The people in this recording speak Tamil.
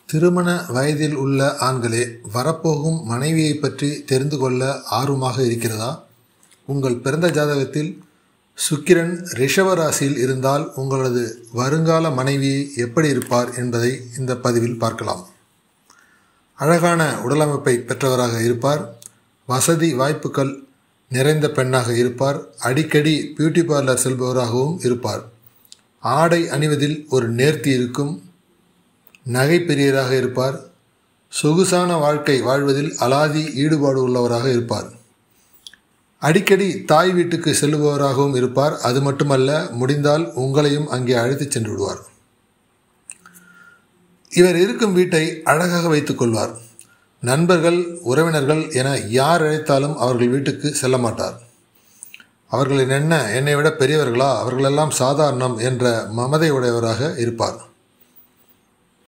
திருமண வயதில் உள்ள ஆண்களே வரப்போகும் மனைவியை பற்றி தெரிந்து கொள்ள ஆர்வமாக இருக்கிறதா உங்கள் பிறந்த ஜாதகத்தில் சுக்கிரன் ரிஷப ராசியில் இருந்தால் உங்களது வருங்கால மனைவி எப்படி இருப்பார் என்பதை இந்த பதிவில் பார்க்கலாம் அழகான உடலமைப்பை பெற்றவராக இருப்பார் வசதி வாய்ப்புகள் நிறைந்த பெண்ணாக இருப்பார் அடிக்கடி பியூட்டி பார்லர் செல்பவராகவும் இருப்பார் ஆடை அணிவதில் ஒரு நேர்த்தி இருக்கும் நகை பிரியராக இருப்பார் சொகுசான வாழ்க்கை வாழ்வதில் அலாதி ஈடுபாடு உள்ளவராக இருப்பார் அடிக்கடி தாய் வீட்டுக்கு செல்லுபவராகவும் இருப்பார் அது மட்டுமல்ல முடிந்தால் உங்களையும் அங்கே அழைத்துச் சென்று விடுவார் இவர் இருக்கும் வீட்டை அழகாக வைத்துக் கொள்வார் நண்பர்கள் உறவினர்கள் என யார் அழைத்தாலும் அவர்கள் வீட்டுக்கு செல்ல மாட்டார் அவர்களின் என்ன என்னை விட பெரியவர்களா அவர்களெல்லாம் சாதாரணம் என்ற மமதை உடையவராக இருப்பார்